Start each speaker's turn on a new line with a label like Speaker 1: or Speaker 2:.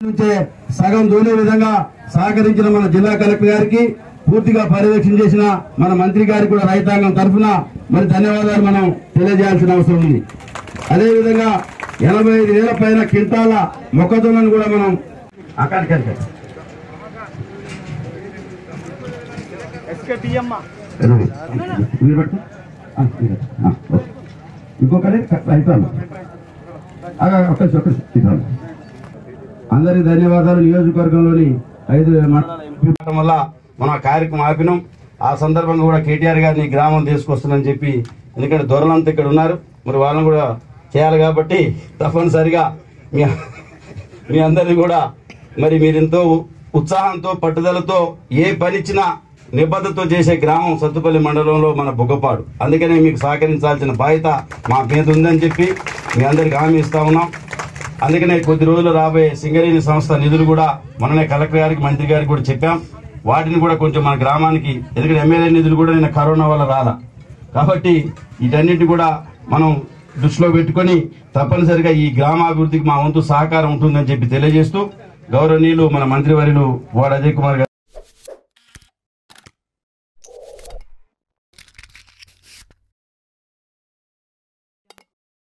Speaker 1: నుంచే సగం దూనే విధంగా సహకరించిన మన జిల్లా కలెక్టర్ గారికి పూర్తిగా పర్యవేక్షణ చేసిన మన మంత్రి గారికి కూడా రైతాంగం తరఫున మరి ధన్యవాదాలు మనం తెలియజేయాల్సిన అవసరం ఉంది అదేవిధంగా ఎనభై ఐదు వేల పైన క్వింటాల మొక్కజొన్నను కూడా మనం అక్కడికి ఇంకొకటి రైతాను ఒక్కసి ఒక్కసి ఇద్దాం. అందరికి ధన్యవాదాలు నియోజకవర్గంలోని ఐదు మండలం వల్ల మనం ఆ కార్యక్రమం ఆపినాం ఆ సందర్భంగా కూడా కేటీఆర్ గారిని ఈ గ్రామం తీసుకొస్తుందని చెప్పి ఎందుకంటే దొరలంతా ఇక్కడ ఉన్నారు మరి వాళ్ళని కూడా చేయాలి కాబట్టి తప్పనిసరిగా మీ మీ అందరినీ కూడా మరి మీరెంతో ఉత్సాహంతో పట్టుదలతో ఏ పనిచ్చినా నిబద్ధతతో చేసే గ్రామం సత్తుపల్లి మండలంలో మన బుగ్గపాడు అందుకనే మీకు సహకరించాల్సిన బాధ్యత మా మీద ఉందని చెప్పి మీ అందరికి హామీ ఇస్తా ఉన్నాం అందుకనే కొద్ది రోజులు రాబోయే సింగరేణి సంస్థ నిధులు కూడా మొన్ననే కలెక్టర్ గారికి మంత్రి గారికి కూడా చెప్పాం వాటిని కూడా కొంచెం మన గ్రామానికి ఎందుకంటే ఎమ్మెల్యే నిధులు కూడా నిన్న కరోనా వల్ల రాలా కాబట్టి వీటన్నిటి కూడా మనం దృష్టిలో పెట్టుకొని తప్పనిసరిగా ఈ గ్రామాభివృద్ధికి మా వంతు సహకారం ఉంటుందని చెప్పి తెలియజేస్తూ గౌరవనీయులు మన మంత్రివర్యులు వాడు అజయ్ కుమార్ గారు